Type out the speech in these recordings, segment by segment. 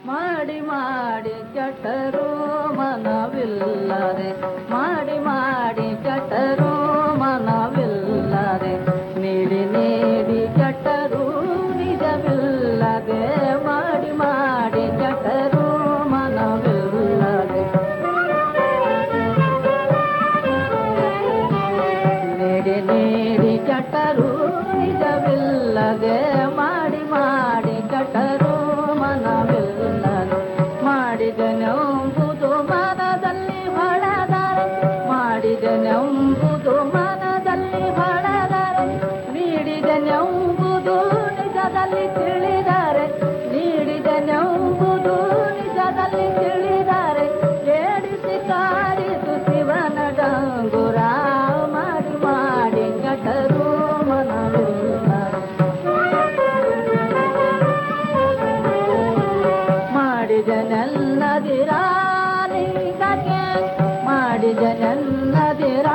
ಮಾಡಿ ಮಾಡಿ ಕೆಟ್ಟರು ಮನವಿಲ್ಲದೆ ಮಾಡಿ ಮಾಡಿ ಕೆಟ್ಟರು ಮನವಿಲ್ಲದೆ ನೀಡಿ ನೀಡಿ ಕೆಟ್ಟರು ನಿಜವಿಲ್ಲದೆ ಮಾಡಿ ಮಾಡಿ ಕೆಟ್ಟರು ಮನವಿಲ್ಲದೆ ನೀಡಿ ನೀಡಿ ಕೆಟ್ಟರು ನಿಜವಿಲ್ಲದೆ ಮಾಡಿ ಮಾಡಿ ಕೆಟ್ಟರು ಮನವಿಲ್ಲದೆ ಮಾಡಿದನೆಂಬುದು ಮನದಲ್ಲಿ ಹೊಡೆದರೆ ಮಾಡಿದನೆಂಬುದು ಮನದಲ್ಲಿ ಹೊಡೆದರೆ ನೀಡಿದನೆಂಬುದು ನಿಜದಲ್ಲಿ ತಿಳಿದರೆ ನೀಡಿದನೆಂಬುದು ನಿಜದಲ್ಲಿ ತಿಳಿದರೆ ಏಡಿಸಿ ಕಾಡಿತು ಶಿವನ ಡಂಗುರ ಮಾಡಿ ಮಾಡಿ ಕೆಟ್ಟರು ಮನವಿಲ್ಲದೆ ಮಾಡಿದನೆಲ್ಲದಿರಾಲಿಗಕ್ಕೆ ಮಾಡಿದನೆಲ್ಲದಿರಾ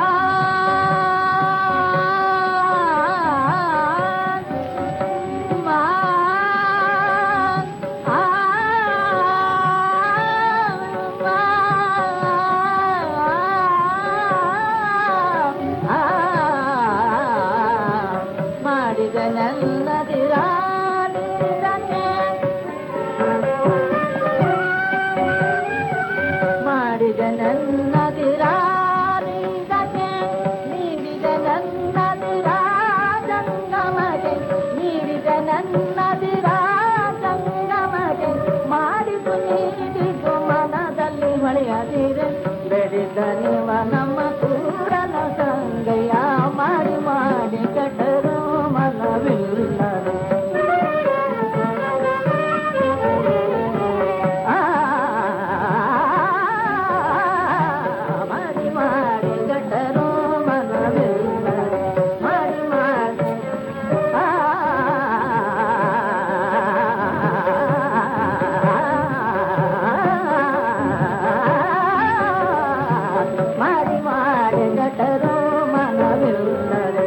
ಮಾಡಿದನೆಲ್ಲದಿರಾಲಿಗಕ್ಕೆ ಮಾಡಿದ ನನ್ನದಿರಾರಿಗಕ್ಕೆ ನೀಡಿದ ನನ್ನದಿರಾಜಂಗಮಗೆ ನೀಡಿದ ನನ್ನದಿರಾಜಂಗಮಗೆ ಮಾಡಿತು ನೀಡಿತು ಮನದಲ್ಲಿ ಹೊಳೆಯದಿರೆ ಬೆಳೆದ ನಿವ ನಮ್ಮ ಕೂಡಲ ಸಂಗಯ್ಯ ಮಾಡಿ ಮಾಡಿ ಕೆಟ್ಟರು ಮನವಿಲ್ಲದೆ ಆ ಮಾಡಿ ಮಾಡಿ ಕೆಟ್ಟರು ಮನವಿಲ್ಲದೆ ಮಾಡಿ ಮಾಡಿ ಆ ಮಾಡಿ ಮಾಡಿ ಕೆಟ್ಟರು ಮನವಿಲ್ಲದೆ